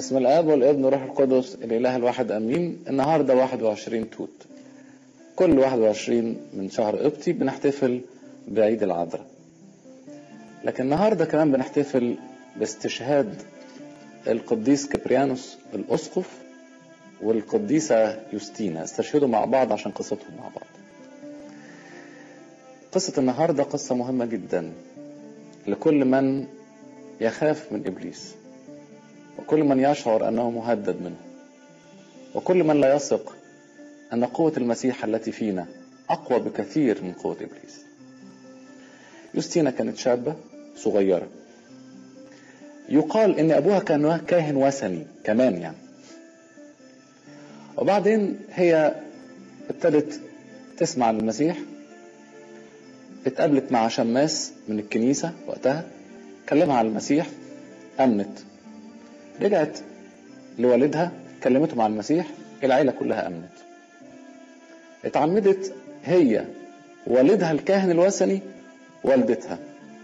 بسم الاب والابن والروح القدس الاله الواحد امين النهارده 21 توت كل 21 من شهر قبطي بنحتفل بعيد العذراء لكن النهارده كمان بنحتفل باستشهاد القديس كبريانوس الاسقف والقديسه يوستينا استشهدوا مع بعض عشان قصتهم مع بعض قصة النهاردة قصة مهمة جدا لكل من يخاف من إبليس وكل من يشعر أنه مهدد منه وكل من لا يثق أن قوة المسيح التي فينا أقوى بكثير من قوة إبليس يوستينا كانت شابة صغيرة يقال إن أبوها كان كاهن وثني كمان يعني وبعدين هي ابتدت تسمع عن المسيح اتقابلت مع شماس من الكنيسة وقتها كلمها عن المسيح أمنت رجعت لوالدها كلمته مع المسيح العيلة كلها أمنت اتعمدت هي والدها الكاهن الوثني والدتها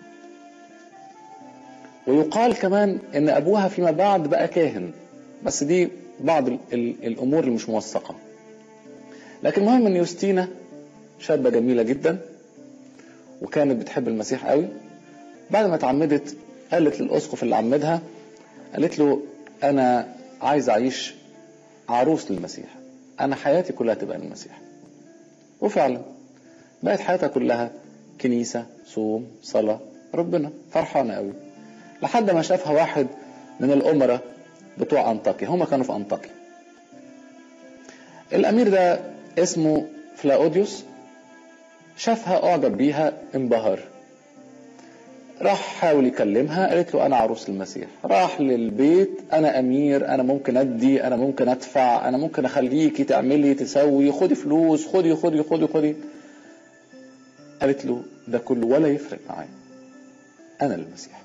ويقال كمان ان ابوها فيما بعد بقى كاهن بس دي بعض ال ال الامور اللي مش موثقه لكن المهم ان يوستينا شابه جميله جدا وكانت بتحب المسيح قوي بعد ما اتعمدت قالت للاسقف اللي عمدها قالت له انا عايز اعيش عروس للمسيح انا حياتي كلها تبقى للمسيح وفعلا بقت حياتها كلها كنيسة صوم صلاة ربنا فرحانة قوي لحد ما شافها واحد من الأمراء بتوع أنطاكيا هما كانوا في أنطاكيا الأمير ده اسمه فلاوديوس شافها أعجب بيها انبهر راح حاول يكلمها قالت له انا عروس المسيح راح للبيت انا امير انا ممكن ادي انا ممكن ادفع انا ممكن اخليكي تعملي تسوي خدي فلوس خدي خدي خدي خدي قالت له ده كله ولا يفرق معايا انا المسيح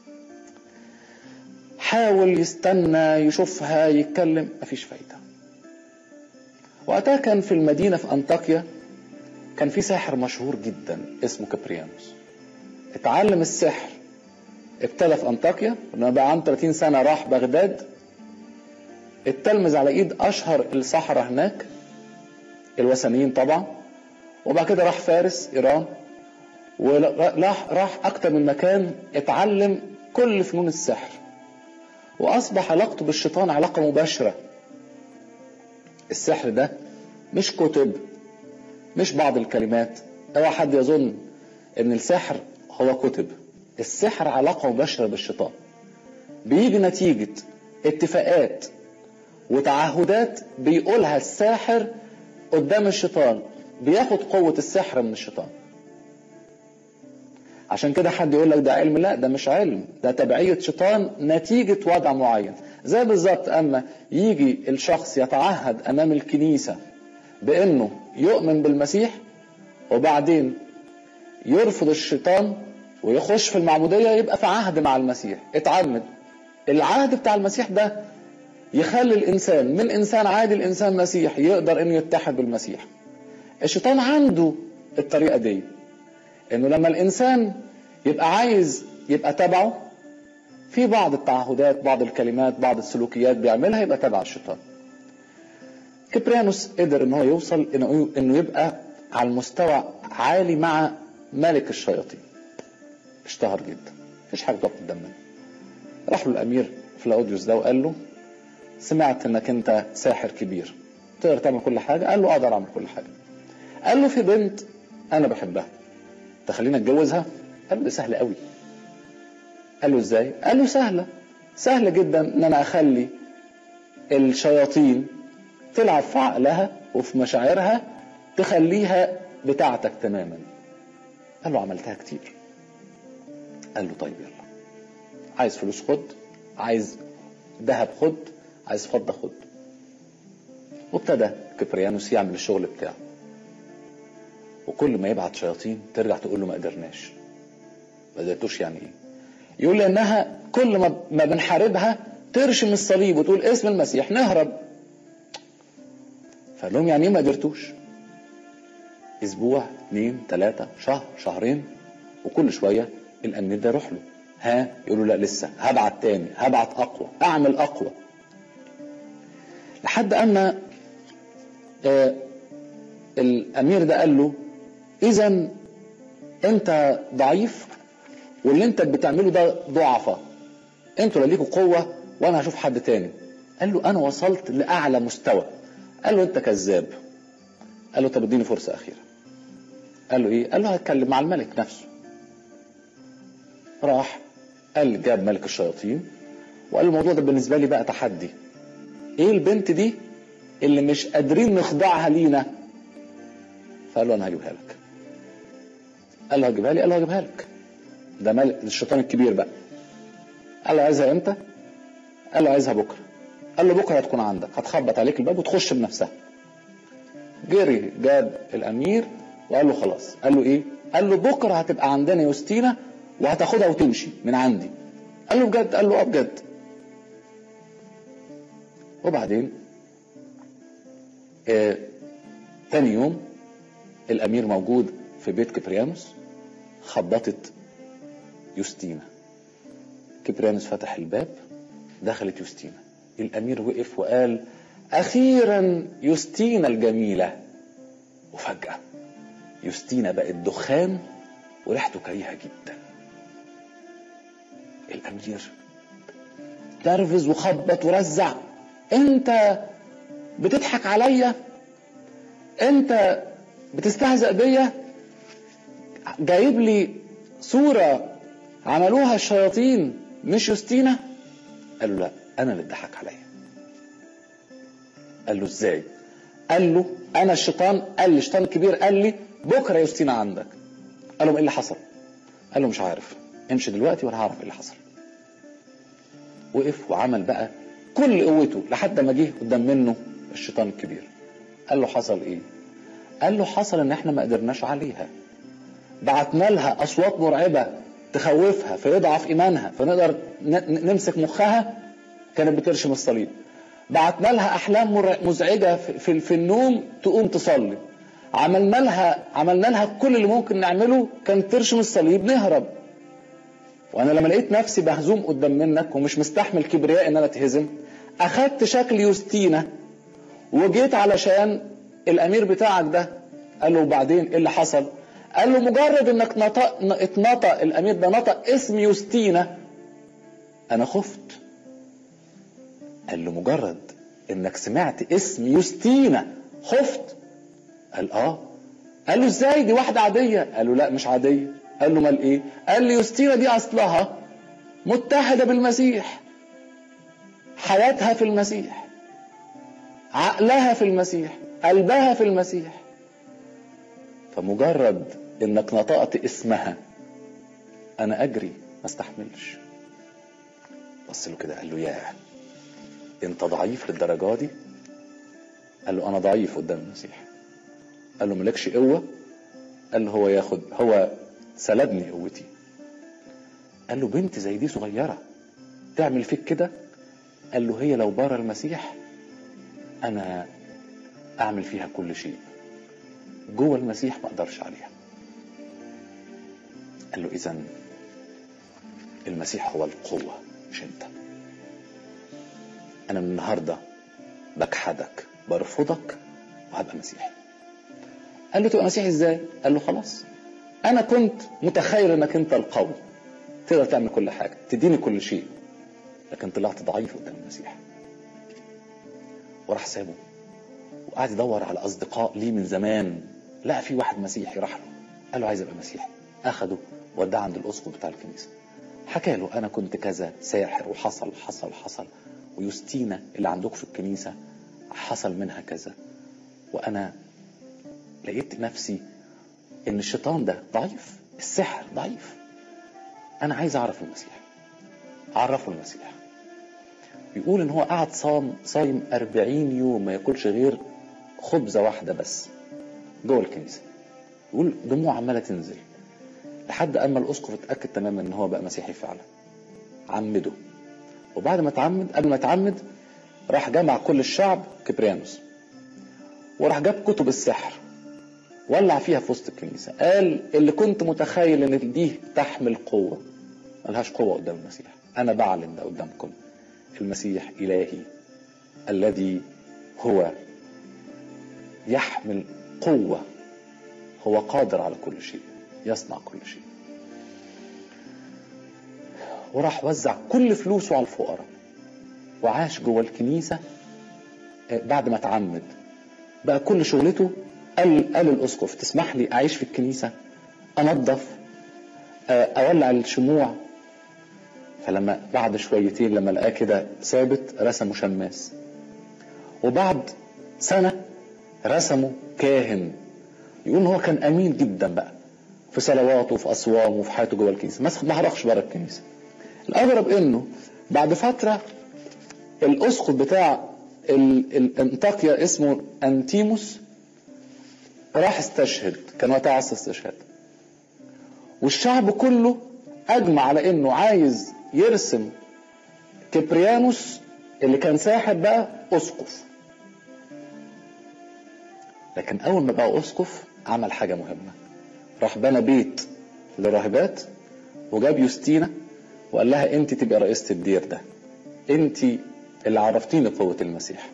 حاول يستنى يشوفها يتكلم مفيش فايده وقتها كان في المدينه في انطاكيا كان في ساحر مشهور جدا اسمه كبريانوس اتعلم السحر ابتدى في انطاكيا لما بقى عنده 30 سنه راح بغداد اتلمذ على ايد اشهر السحره هناك الوثنيين طبعا وبعد كده راح فارس ايران وراح راح اكتر من مكان اتعلم كل فنون السحر واصبح علاقته بالشيطان علاقه مباشره السحر ده مش كتب مش بعض الكلمات اوعى حد يظن ان السحر هو كتب السحر علاقة مباشرة بالشيطان بيجي نتيجة اتفاقات وتعهدات بيقولها الساحر قدام الشيطان بياخد قوة السحر من الشيطان عشان كده حد يقول لك ده علم لا ده مش علم ده تبعية شيطان نتيجة وضع معين زي بالظبط اما يجي الشخص يتعهد امام الكنيسة بانه يؤمن بالمسيح وبعدين يرفض الشيطان ويخش في المعمودية يبقى في عهد مع المسيح اتعمد العهد بتاع المسيح ده يخلي الإنسان من إنسان عادي لإنسان مسيح يقدر إنه يتحد بالمسيح الشيطان عنده الطريقة دي إنه لما الإنسان يبقى عايز يبقى تبعه في بعض التعهدات بعض الكلمات بعض السلوكيات بيعملها يبقى تبع الشيطان كبريانوس قدر ان هو يوصل انه انه يبقى على المستوى عالي مع ملك الشياطين اشتهر جدا مفيش حاجه تقف قدامنا راح له الامير فلاوديوس ده وقال له سمعت انك انت ساحر كبير تقدر تعمل كل حاجه قال له اقدر اعمل كل حاجه قال له في بنت انا بحبها تخلينا اتجوزها قال له ده سهل قوي قال له ازاي قال له سهله سهل جدا ان انا اخلي الشياطين تلعب في عقلها وفي مشاعرها تخليها بتاعتك تماما قال له عملتها كتير قال له طيب يلا عايز فلوس خد عايز ذهب خد عايز فضة خد وابتدى كبريانوس يعمل الشغل بتاعه وكل ما يبعت شياطين ترجع تقول له ما قدرناش ما قدرتوش يعني ايه يقول لانها كل ما ما بنحاربها ترشم الصليب وتقول اسم المسيح نهرب فقال لهم يعني ايه ما قدرتوش اسبوع اثنين ثلاثة شهر شهرين وكل شوية الامير ده يروح له ها يقول له لا لسه هبعت تاني هبعت اقوى اعمل اقوى لحد اما آه الامير ده قال له اذا انت ضعيف واللي انت بتعمله ده ضعفة انتوا لا ليكوا قوة وانا هشوف حد تاني قال له انا وصلت لاعلى مستوى قال له انت كذاب قال له طب اديني فرصة اخيرة قال له ايه قال له هتكلم مع الملك نفسه راح قال جاب ملك الشياطين وقال له الموضوع ده بالنسبة لي بقى تحدي ايه البنت دي اللي مش قادرين نخضعها لينا فقال له انا هجيبها لك قال له هجيبها لي قال له هجيبها لك ده ملك الشيطان الكبير بقى قال له عايزها امتى قال له عايزها بكره قال له بكره هتكون عندك هتخبط عليك الباب وتخش بنفسها جري جاب الامير وقال له خلاص قال له ايه قال له بكره هتبقى عندنا يوستينا وهتاخدها وتمشي من عندي قال له بجد قال له اه بجد وبعدين آه تاني يوم الامير موجود في بيت كبريانوس خبطت يوستينا كبريانوس فتح الباب دخلت يوستينا الامير وقف وقال اخيرا يوستينا الجميله وفجاه يوستينا بقت دخان وريحته كريهه جدا الامير نرفز وخبط ورزع انت بتضحك عليا انت بتستهزأ بيا جايب لي صورة عملوها الشياطين مش يوستينا قال له لا انا اللي اتضحك عليا قال له ازاي قال له انا الشيطان قال لي الشيطان الكبير قال لي بكره يوستينا عندك قال له ايه اللي حصل قال له مش عارف امشي دلوقتي وانا هعرف ايه اللي حصل وقف وعمل بقى كل قوته لحد ما جه قدام منه الشيطان الكبير قال له حصل ايه قال له حصل ان احنا ما قدرناش عليها بعتنا لها اصوات مرعبه تخوفها فيضعف ايمانها فنقدر نمسك مخها كانت بترشم الصليب بعتنا لها احلام مزعجه في, في النوم تقوم تصلي عملنا لها عملنا لها كل اللي ممكن نعمله كانت ترشم الصليب نهرب وانا لما لقيت نفسي مهزوم قدام منك ومش مستحمل كبرياء ان انا اتهزم اخدت شكل يوستينا وجيت علشان الامير بتاعك ده قال له وبعدين ايه اللي حصل قال له مجرد انك نطق اتنطق الامير ده نطق اسم يوستينا انا خفت قال له مجرد انك سمعت اسم يوستينا خفت قال اه قال له ازاي دي واحده عاديه قال له لا مش عاديه قال له مال ايه قال لي يوستينا دي اصلها متحده بالمسيح حياتها في المسيح عقلها في المسيح قلبها في المسيح فمجرد انك نطقت اسمها انا اجري ما استحملش بص له كده قال له ياه انت ضعيف للدرجه دي قال له انا ضعيف قدام المسيح قال له مالكش قوه قال له هو ياخد هو سلبني قوتي قال له بنت زي دي صغيره تعمل فيك كده قال له هي لو بره المسيح انا اعمل فيها كل شيء جوه المسيح ما اقدرش عليها قال له اذا المسيح هو القوه مش انت انا من النهارده بجحدك برفضك وهبقى مسيحي قال له تبقى مسيحي ازاي قال له خلاص انا كنت متخيل انك انت القوي تقدر تعمل كل حاجه تديني كل شيء لكن طلعت ضعيف قدام المسيح وراح سابه وقعد يدور على اصدقاء ليه من زمان لقى في واحد مسيحي راح له قال له عايز ابقى مسيحي اخده وداه عند الاسقف بتاع الكنيسه حكى له انا كنت كذا ساحر وحصل حصل حصل ويوستينا اللي عندك في الكنيسه حصل منها كذا وانا لقيت نفسي ان الشيطان ده ضعيف السحر ضعيف انا عايز اعرف المسيح عرفه المسيح بيقول ان هو قعد صام صايم أربعين يوم ما ياكلش غير خبزة واحدة بس جوه الكنيسة يقول دموع عمالة تنزل لحد اما الاسقف اتأكد تماما ان هو بقى مسيحي فعلا عمده وبعد ما اتعمد قبل ما اتعمد راح جمع كل الشعب كبريانوس وراح جاب كتب السحر ولع فيها في وسط الكنيسة قال اللي كنت متخيل ان دي تحمل قوة ملهاش قوة قدام المسيح انا بعلن ده قدامكم المسيح الهي الذي هو يحمل قوة هو قادر على كل شيء يصنع كل شيء وراح وزع كل فلوسه على الفقراء وعاش جوه الكنيسة بعد ما اتعمد بقى كل شغلته قال قال الاسقف تسمح لي اعيش في الكنيسه انظف اولع الشموع فلما بعد شويتين لما لقاه كده ثابت رسمه شماس وبعد سنه رسمه كاهن يقول ان هو كان امين جدا بقى في صلواته وفي اصوامه وفي حياته جوه الكنيسه ما هرخش بره الكنيسه الاغرب انه بعد فتره الاسقف بتاع الانطاكيا اسمه انتيموس راح استشهد كان وقتها عصر استشهاد والشعب كله اجمع على انه عايز يرسم كبريانوس اللي كان ساحر بقى اسقف لكن اول ما بقى اسقف عمل حاجه مهمه راح بنى بيت للراهبات وجاب يوستينا وقال لها انت تبقى رئيسه الدير ده انت اللي عرفتيني قوه المسيح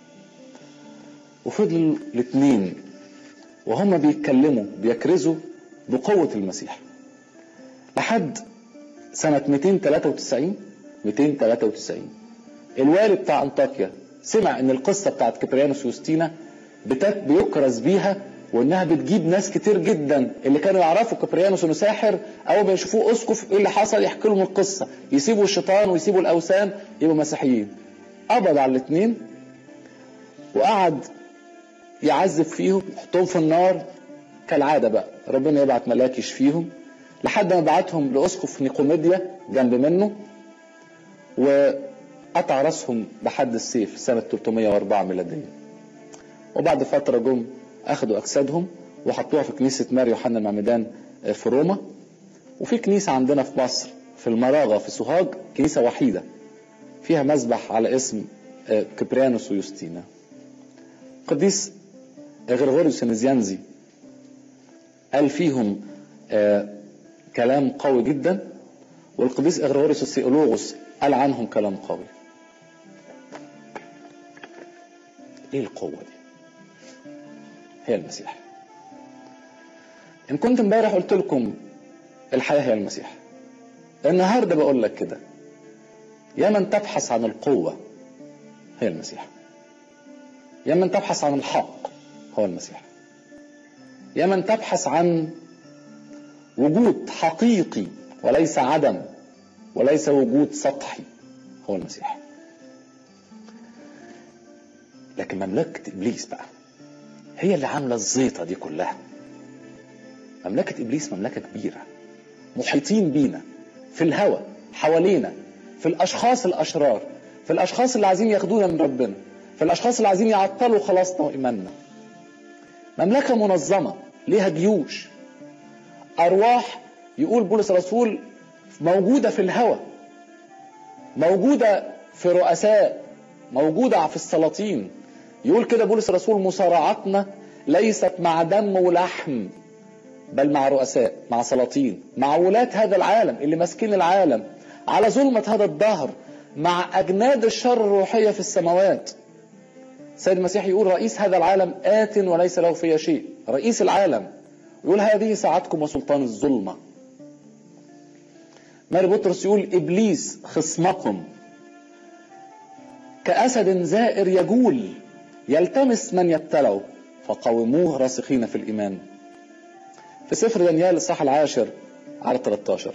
وفضلوا الاثنين وهم بيتكلموا بيكرزوا بقوة المسيح لحد سنة 293 293 الوالي بتاع انطاكيا سمع ان القصة بتاعت كبريانوس يوستينا بيكرز بيها وانها بتجيب ناس كتير جدا اللي كانوا يعرفوا كبريانوس انه ساحر اول ما يشوفوه اسقف ايه اللي حصل يحكي لهم القصه يسيبوا الشيطان ويسيبوا الاوثان يبقوا مسيحيين قبض على الاثنين وقعد يعذب فيهم يحطهم في النار كالعاده بقى ربنا يبعت ملاك يشفيهم لحد ما بعتهم لاسقف نيقوميديا جنب منه وقطع راسهم بحد السيف سنه 304 ميلاديه وبعد فتره جم اخذوا اجسادهم وحطوها في كنيسه ماري يوحنا المعمدان في روما وفي كنيسه عندنا في مصر في المراغه في سوهاج كنيسه وحيده فيها مذبح على اسم كبريانوس ويوستينا قديس غرغوريوس النزيانزي قال فيهم آه كلام قوي جدا والقديس غرغوريوس السيولوغوس قال عنهم كلام قوي ايه القوة دي هي المسيح ان كنت امبارح قلت لكم الحياة هي المسيح النهاردة بقول لك كده يا من تبحث عن القوة هي المسيح يا من تبحث عن الحق هو المسيح يا من تبحث عن وجود حقيقي وليس عدم وليس وجود سطحي هو المسيح لكن مملكة إبليس بقى هي اللي عاملة الزيطة دي كلها مملكة إبليس مملكة كبيرة محيطين بينا في الهوى حوالينا في الأشخاص الأشرار في الأشخاص اللي عايزين ياخدونا من ربنا في الأشخاص اللي عايزين يعطلوا خلاصنا وإيماننا مملكة منظمة ليها جيوش أرواح يقول بولس الرسول موجودة في الهوى موجودة في رؤساء موجودة في السلاطين يقول كده بولس الرسول مصارعتنا ليست مع دم ولحم بل مع رؤساء مع سلاطين مع ولاة هذا العالم اللي ماسكين العالم على ظلمة هذا الدهر مع أجناد الشر الروحية في السماوات سيد المسيح يقول رئيس هذا العالم آت وليس له فيه شيء رئيس العالم يقول هذه ساعتكم وسلطان الظلمة ماري بطرس يقول إبليس خصمكم كأسد زائر يجول يلتمس من يبتلعه فقاوموه راسخين في الإيمان في سفر دانيال الصح العاشر على 13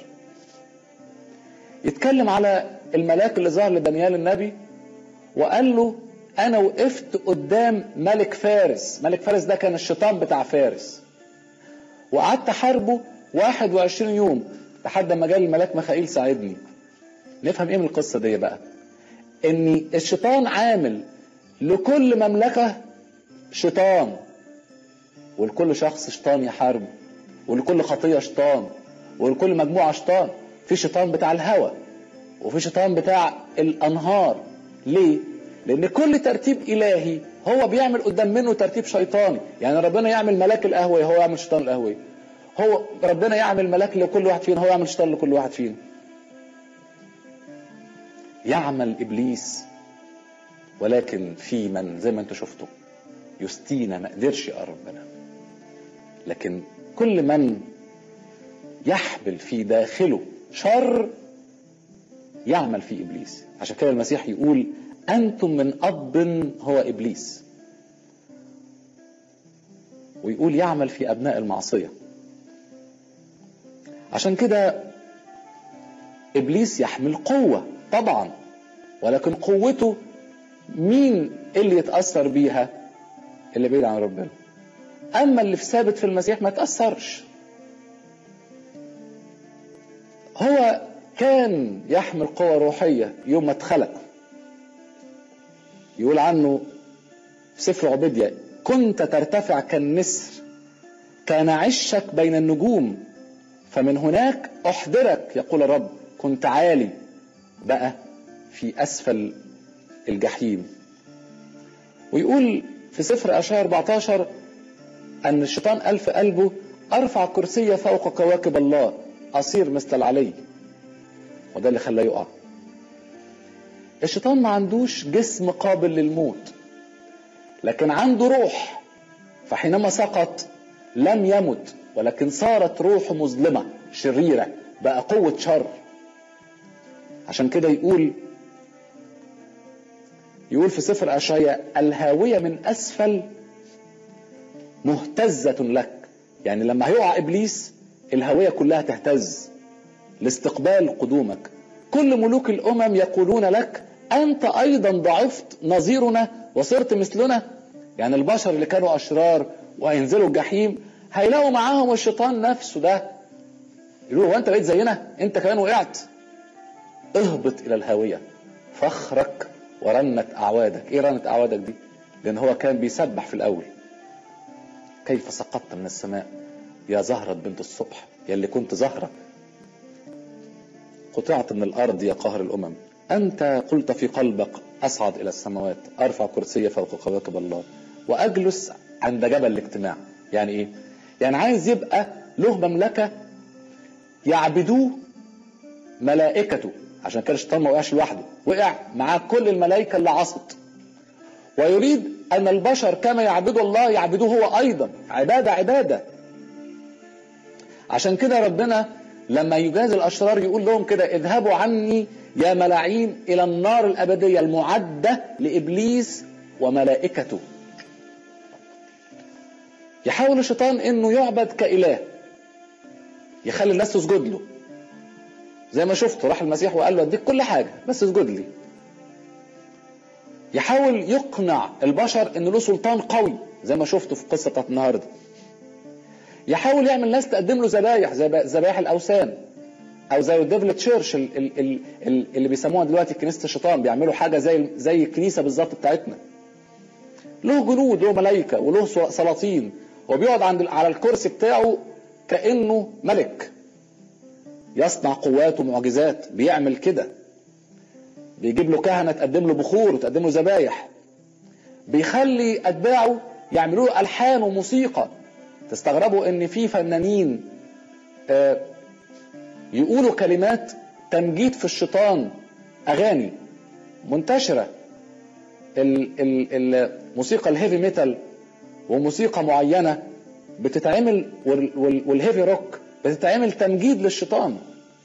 يتكلم على الملاك اللي ظهر لدانيال النبي وقال له انا وقفت قدام ملك فارس ملك فارس ده كان الشيطان بتاع فارس وقعدت احاربه 21 يوم لحد ما جالي الملاك ميخائيل ساعدني نفهم ايه من القصه دي بقى ان الشيطان عامل لكل مملكه شيطان ولكل شخص شيطان يحاربه ولكل خطيه شيطان ولكل مجموعه شيطان في شيطان بتاع الهوى وفي شيطان بتاع الانهار ليه لان كل ترتيب الهي هو بيعمل قدام منه ترتيب شيطاني يعني ربنا يعمل ملاك القهوه هو يعمل شيطان القهوه هو ربنا يعمل ملاك لكل واحد فينا هو يعمل شيطان لكل واحد فينا يعمل ابليس ولكن في من زي ما انتوا شفتوا يستينا ما قدرش يقرب منها لكن كل من يحمل في داخله شر يعمل في ابليس عشان كده المسيح يقول انتم من اب هو ابليس ويقول يعمل في ابناء المعصيه عشان كده ابليس يحمل قوه طبعا ولكن قوته مين اللي يتاثر بيها اللي بعيد عن ربنا اما اللي في ثابت في المسيح ما تاثرش هو كان يحمل قوة روحية يوم ما اتخلق يقول عنه في سفر عبيدية كنت ترتفع كالنسر كان عشك بين النجوم فمن هناك أحضرك يقول الرب كنت عالي بقى في أسفل الجحيم ويقول في سفر أشعياء 14 أن الشيطان قال في قلبه أرفع كرسي فوق كواكب الله أصير مثل العلي وده اللي خلاه يقع الشيطان ما عندوش جسم قابل للموت لكن عنده روح فحينما سقط لم يمت ولكن صارت روحه مظلمة شريرة بقى قوة شر عشان كده يقول يقول في سفر أشعياء الهاوية من أسفل مهتزة لك يعني لما هيقع إبليس الهوية كلها تهتز لاستقبال قدومك كل ملوك الأمم يقولون لك أنت أيضا ضعفت نظيرنا وصرت مثلنا يعني البشر اللي كانوا أشرار وهينزلوا الجحيم هيلاقوا معاهم الشيطان نفسه ده يقولوا هو أنت بقيت زينا أنت كمان وقعت اهبط إلى الهاوية فخرك ورنت أعوادك إيه رنت أعوادك دي لأن هو كان بيسبح في الأول كيف سقطت من السماء يا زهرة بنت الصبح يا اللي كنت زهرة قطعت من الأرض يا قاهر الأمم أنت قلت في قلبك أصعد إلى السماوات أرفع كرسي فوق كواكب الله وأجلس عند جبل الاجتماع يعني إيه؟ يعني عايز يبقى له مملكة يعبدوه ملائكته عشان كده الشيطان ما وقعش لوحده وقع معاه كل الملائكة اللي عصت ويريد أن البشر كما يعبدوا الله يعبدوه هو أيضا عبادة عبادة عشان كده ربنا لما يجازي الأشرار يقول لهم كده اذهبوا عني يا ملاعين إلى النار الأبدية المعدة لإبليس وملائكته يحاول الشيطان انه يعبد كإله يخلي الناس تسجد له زي ما شفت راح المسيح وقال له اديك كل حاجة بس اسجد لي يحاول يقنع البشر ان له سلطان قوي زي ما شفته في القصة بتاعت النهارده يحاول يعمل ناس تقدم له ذبايح زي ذبايح الاوثان او زي الديفل تشيرش اللي بيسموها دلوقتي كنيسه الشيطان بيعملوا حاجه زي زي الكنيسه بالظبط بتاعتنا له جنود له ملائكه وله سلاطين وبيقعد عند على الكرسي بتاعه كانه ملك يصنع قوات ومعجزات بيعمل كده بيجيب له كهنه تقدم له بخور وتقدم له ذبايح بيخلي اتباعه يعملوا له الحان وموسيقى تستغربوا ان في فنانين آه يقولوا كلمات تمجيد في الشيطان اغاني منتشره الموسيقى الهيفي ميتال وموسيقى معينه بتتعمل والهيفي روك بتتعمل تمجيد للشيطان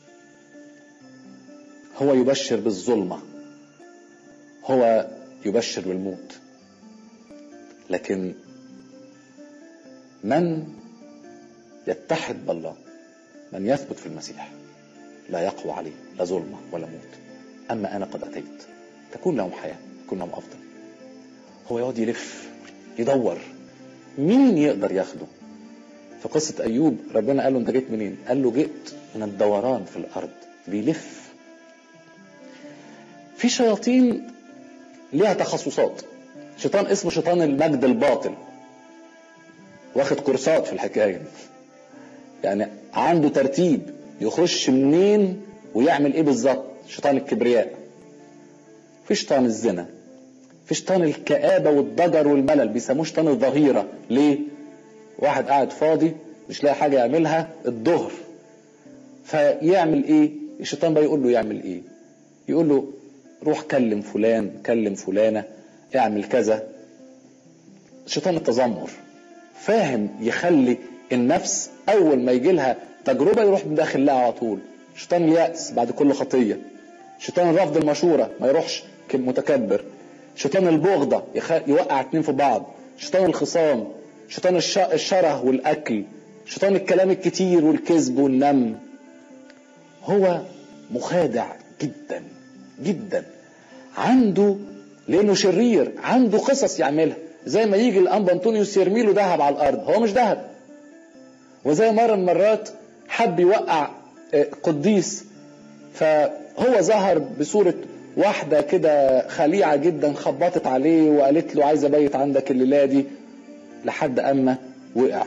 هو يبشر بالظلمه هو يبشر بالموت لكن من يتحد بالله من يثبت في المسيح لا يقوى عليه لا ظلمة ولا موت أما أنا قد أتيت تكون لهم حياة تكون لهم أفضل هو يقعد يلف يدور مين يقدر ياخده في قصة أيوب ربنا قال له أنت جيت منين قال له جئت من الدوران في الأرض بيلف في شياطين ليها تخصصات شيطان اسمه شيطان المجد الباطل واخد كورسات في الحكايه يعني عنده ترتيب يخش منين ويعمل ايه بالظبط شيطان الكبرياء في شيطان الزنا في شيطان الكآبة والضجر والملل بيسموه شيطان الظهيرة ليه واحد قاعد فاضي مش لاقي حاجة يعملها الظهر فيعمل ايه الشيطان بقى يقول له يعمل ايه يقول له روح كلم فلان كلم فلانة اعمل كذا شيطان التذمر فاهم يخلي النفس اول ما يجي لها تجربه يروح داخل لها على طول شيطان اليأس بعد كل خطيه شيطان الرفض المشوره ما يروحش متكبر شيطان البغضه يخ... يوقع اتنين في بعض شيطان الخصام شيطان الش... الشره والاكل شيطان الكلام الكتير والكذب والنم هو مخادع جدا جدا عنده لانه شرير عنده قصص يعملها زي ما يجي الانبا انطونيوس يرمي له ذهب على الارض هو مش ذهب وزي مره من المرات حب يوقع قديس فهو ظهر بصوره واحده كده خليعه جدا خبطت عليه وقالت له عايز ابيت عندك الليله دي لحد اما وقع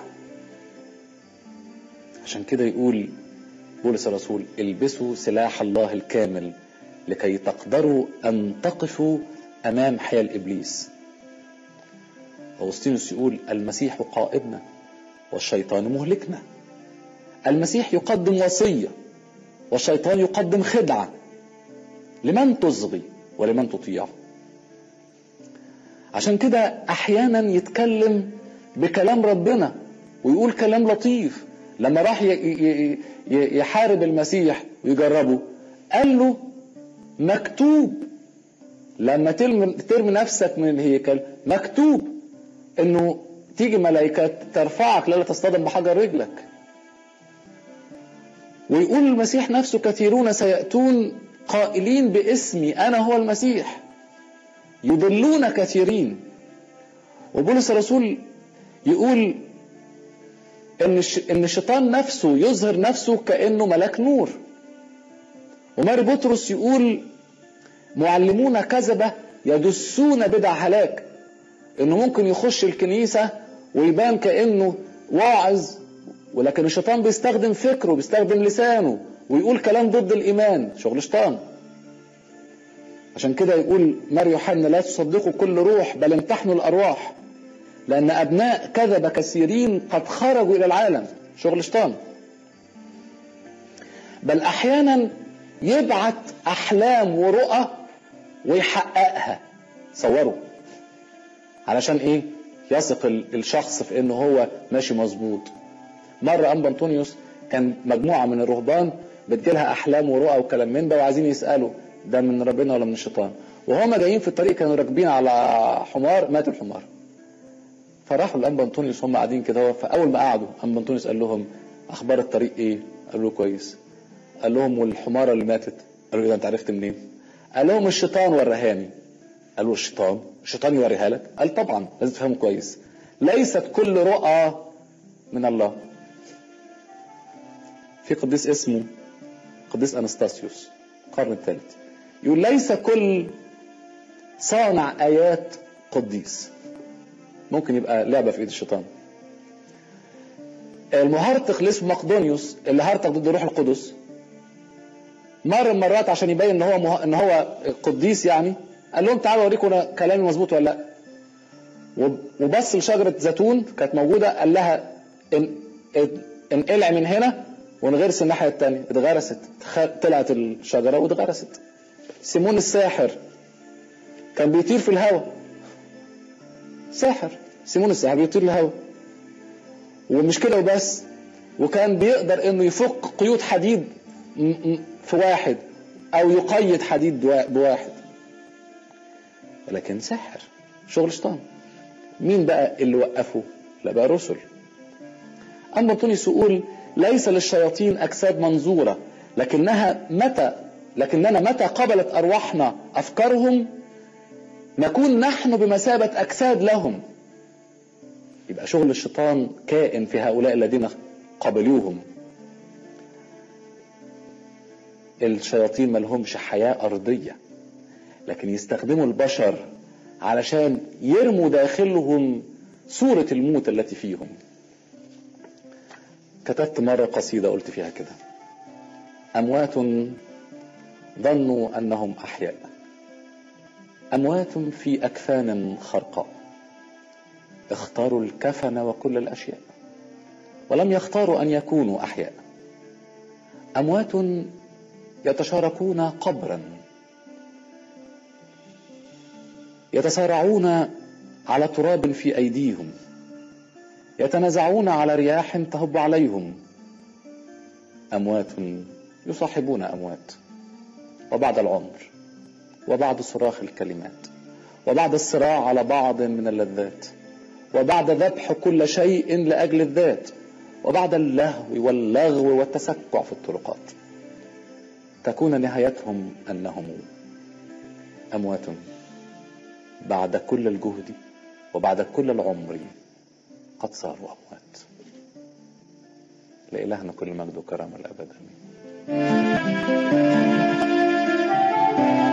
عشان كده يقول بولس الرسول البسوا سلاح الله الكامل لكي تقدروا ان تقفوا امام حيل ابليس اغسطينوس يقول المسيح قائدنا والشيطان مهلكنا المسيح يقدم وصيه والشيطان يقدم خدعه لمن تصغي ولمن تطيع عشان كده احيانا يتكلم بكلام ربنا ويقول كلام لطيف لما راح يحارب المسيح ويجربه قال له مكتوب لما ترمي نفسك من الهيكل مكتوب انه تيجي ملائكة ترفعك لا تصطدم بحجر رجلك ويقول المسيح نفسه كثيرون سيأتون قائلين باسمي أنا هو المسيح يضلون كثيرين وبولس الرسول يقول ان ان الشيطان نفسه يظهر نفسه كانه ملاك نور وماري بطرس يقول معلمون كذبه يدسون بدع هلاك انه ممكن يخش الكنيسه ويبان كانه واعظ ولكن الشيطان بيستخدم فكره بيستخدم لسانه ويقول كلام ضد الايمان شغل شيطان عشان كده يقول مار يوحنا لا تصدقوا كل روح بل امتحنوا الارواح لأن أبناء كذب كثيرين قد خرجوا إلى العالم شغل شيطان بل أحيانا يبعت أحلام ورؤى ويحققها صوروا علشان إيه يثق الشخص في إنه هو ماشي مظبوط مرة أنبا أنطونيوس كان مجموعة من الرهبان بتجيلها أحلام ورؤى وكلام من ده وعايزين يسألوا ده من ربنا ولا من الشيطان وهم جايين في الطريق كانوا راكبين على حمار مات الحمار فراحوا لانبا انطونيوس هم قاعدين كده فاول ما قعدوا انبا انطونيوس قال لهم اخبار الطريق ايه؟ قالوا له كويس قال لهم والحماره اللي ماتت قالوا له انت عرفت منين؟ قال لهم الشيطان ورهاني قالوا الشيطان الشيطان يوريها لك؟ قال طبعا لازم تفهموا كويس ليست كل رؤى من الله في قديس اسمه قديس انستاسيوس القرن الثالث يقول ليس كل صانع ايات قديس ممكن يبقى لعبه في ايد الشيطان المهرطق اللي اسمه مقدونيوس اللي هرطق ضد الروح القدس مر مرات عشان يبين ان هو مه... ان هو قديس يعني قال لهم تعالوا اوريكم انا كلامي مظبوط ولا لا وبص لشجره زيتون كانت موجوده قال لها ان انقلع من هنا ونغرس الناحيه الثانيه اتغرست طلعت الشجره واتغرست سيمون الساحر كان بيطير في الهواء ساحر سيمون الساحر بيطير الهواء ومش كده وبس وكان بيقدر انه يفك قيود حديد في واحد او يقيد حديد بواحد ولكن ساحر شغل شيطان مين بقى اللي وقفه لا بقى رسل اما تونس يقول ليس للشياطين اجساد منظوره لكنها متى لكننا متى قبلت ارواحنا افكارهم نكون نحن بمثابه اجساد لهم يبقى شغل الشيطان كائن في هؤلاء الذين قبلوهم الشياطين ما لهمش حياة أرضية لكن يستخدموا البشر علشان يرموا داخلهم صورة الموت التي فيهم كتبت مرة قصيدة قلت فيها كده أموات ظنوا أنهم أحياء أموات في أكفان خرقاء اختاروا الكفن وكل الأشياء ولم يختاروا أن يكونوا أحياء أموات يتشاركون قبرا يتسارعون على تراب في أيديهم يتنازعون على رياح تهب عليهم أموات يصاحبون أموات وبعد العمر وبعد صراخ الكلمات وبعد الصراع على بعض من اللذات وبعد ذبح كل شيء لأجل الذات وبعد اللهو واللغو والتسكع في الطرقات تكون نهايتهم أنهم أموات بعد كل الجهد وبعد كل العمر قد صاروا أموات لإلهنا كل مجد وكرم الأبد آمين